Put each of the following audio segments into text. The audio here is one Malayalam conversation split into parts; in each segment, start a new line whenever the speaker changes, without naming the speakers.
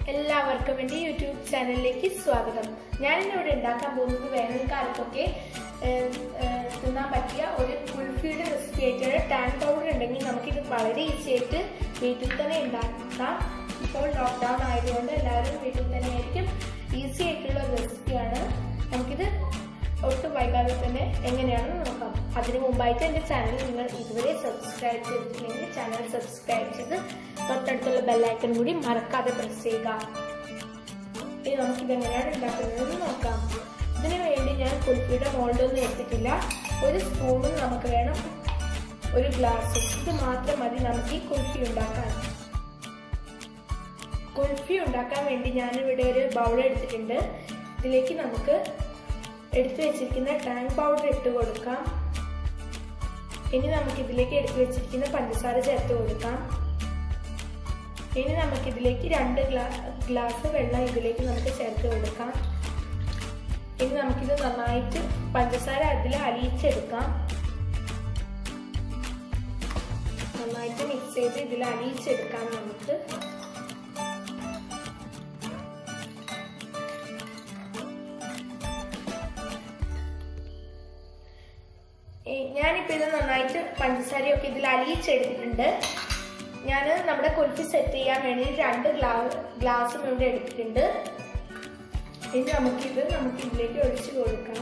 എല്ലാവർക്കും എൻ്റെ യൂട്യൂബ് ചാനലിലേക്ക് സ്വാഗതം ഞാൻ ഇന്നിവിടെ ഉണ്ടാക്കാൻ പോകുന്നത് വേനൽക്കാലത്തൊക്കെ ഏഹ്, ഏഹ്, തിന്നാൻ പറ്റിയ ഒരു കുൾഫിയുടെ റെസിപ്പി ആയിട്ട് ടാൻ പൗഡർ ഉണ്ടെങ്കിൽ നമുക്കിത് വളരെ ഈസി ആയിട്ട് വീട്ടിൽ തന്നെ ഉണ്ടാക്കാം ഇപ്പോൾ ലോക്ക്ഡൗൺ ആയതുകൊണ്ട് എല്ലാവരും വീട്ടിൽ തന്നെ ആയിരിക്കും ഈസി ആയിട്ടുള്ള ഒരു റെസിപ്പിയാണ് നമുക്കിത് ഒട്ടും വൈകാതെ തന്നെ എങ്ങനെയാണെന്ന് നോക്കാം അതിനു മുമ്പായിട്ട് എൻ്റെ ചാനൽ നിങ്ങൾ ഇതുവരെ സബ്സ്ക്രൈബ് ചെയ്തിട്ടില്ലെങ്കിൽ ചാനൽ സബ്സ്ക്രൈബ് ചെയ്ത് തൊട്ടടുത്തുള്ള ബെല്ലൈക്കൺ കൂടി മറക്കാതെ പ്രസ് ചെയ്യുക ഇനി നമുക്കിത് എങ്ങനെയാണ് ഉണ്ടാക്കുന്നതെന്ന് നോക്കാം ഇതിനു വേണ്ടി ഞാൻ കുൽഫിയുടെ മോൾഡൊന്നും എടുത്തിട്ടില്ല ഒരു സ്പൂണും നമുക്ക് വേണം ഒരു ഗ്ലാസും ഇത് മാത്രം മതി നമുക്ക് ഈ കുൽഫി ഉണ്ടാക്കാൻ കുൽഫി ഉണ്ടാക്കാൻ വേണ്ടി ഞാനിവിടെ ഒരു ബൗൾ എടുത്തിട്ടുണ്ട് ഇതിലേക്ക് നമുക്ക് എടുത്തു വെച്ചിരിക്കുന്ന ടാങ്ക് പൗഡർ ഇട്ട് കൊടുക്കാം ഇനി നമുക്ക് ഇതിലേക്ക് എടുത്തു വെച്ചിരിക്കുന്ന പഞ്ചസാര ചേർത്ത് കൊടുക്കാം ഇനി നമുക്ക് ഇതിലേക്ക് രണ്ട് ഗ്ലാസ് വെള്ളം ഇതിലേക്ക് നമുക്ക് ചേർത്ത് കൊടുക്കാം ഇനി നമുക്കിത് നന്നായിട്ട് പഞ്ചസാര അതിൽ അലിയിച്ചെടുക്കാം നന്നായിട്ട് മിക്സ് ചെയ്ത് ഇതിൽ അലിയിച്ചെടുക്കാം നമുക്ക് ഞാനിപ്പോൾ ഇത് നന്നായിട്ട് പഞ്ചസാരയൊക്കെ ഇതിൽ അലിയിച്ചെടുത്തിട്ടുണ്ട് ഞാൻ നമ്മുടെ കുൽഫി സെറ്റ് ചെയ്യാൻ വേണ്ടി രണ്ട് ഗ്ലാസ് ഗ്ലാസും ഇവിടെ എടുത്തിട്ടുണ്ട് ഇനി നമുക്കിത് നമുക്ക് ഇതിലേക്ക് ഒഴിച്ചു കൊടുക്കാം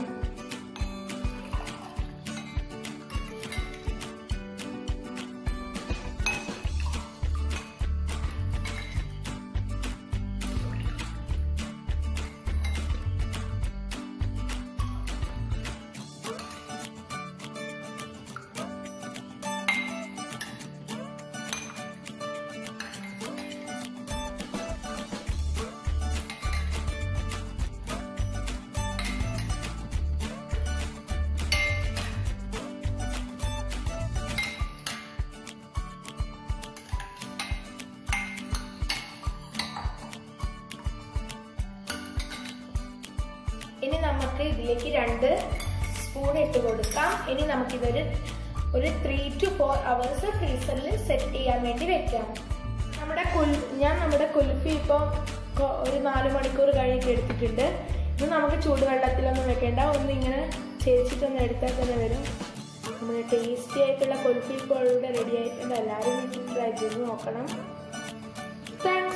ഇനി നമുക്ക് ഇതിലേക്ക് രണ്ട് സ്പൂൺ ഇട്ട് കൊടുക്കാം ഇനി നമുക്കിതൊരു ഒരു ത്രീ ടു ഫോർ അവേഴ്സ് ഫ്രീസറിൽ സെറ്റ് ചെയ്യാൻ വേണ്ടി വെക്കാം നമ്മുടെ കുൽ ഞാൻ നമ്മുടെ കുൽഫി ഇപ്പോൾ ഒരു നാല് മണിക്കൂർ കഴിഞ്ഞിട്ട് എടുത്തിട്ടുണ്ട് ഇത് നമുക്ക് ചൂടുവെള്ളത്തിലൊന്നും വെക്കേണ്ട ഒന്ന് ഇങ്ങനെ ചേച്ചിട്ടൊന്ന് എടുത്താൽ തന്നെ വരും നമ്മുടെ ടേസ്റ്റി ആയിട്ടുള്ള കുൽഫി ഇപ്പോൾ ഇവിടെ റെഡി ആയിട്ടുണ്ട് എല്ലാവരും വീട്ടിൽ ട്രൈ ചെയ്ത് നോക്കണം താങ്ക്